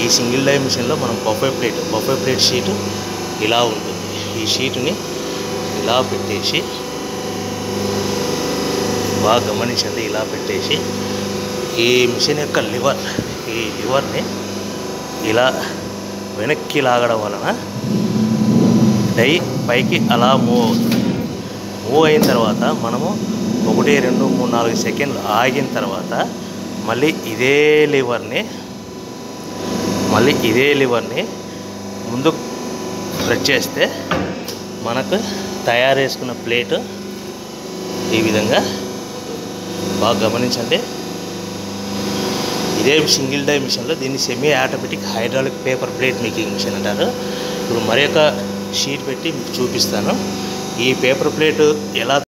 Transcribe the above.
ఈ single die మిషన్లో మనం buffet plate buffet plate sheet ఇలా ఉంటుంది ఈ షీటుని ఇలా పెట్టేసి బాగా గమనించండి ఇలా పెట్టేసి ఈ మిషన్ యొక్క లివర్ ఈ లివర్ని ఇలా వెనక్కి లాగడం వలన డై పైకి అలా మూవ్ అవుతుంది మూవ్ అయిన తర్వాత మనము ఒకటి రెండు మూడు నాలుగు సెకండ్లు ఆగిన తర్వాత మళ్ళీ ఇదే లివర్ని మళ్ళీ ఇదే లివర్ని ముందు ప్రెస్ చేస్తే మనకు తయారు చేసుకున్న ప్లేట్ ఈ విధంగా ఉంటుంది బాగా గమనించండి ఇదే సింగిల్ డై మిషన్లో దీన్ని semi automatic hydraulic paper plate making machine అంటారు ఇప్పుడు మరి షీట్ పెట్టి మీకు చూపిస్తాను ఈ పేపర్ ప్లేట్ ఎలా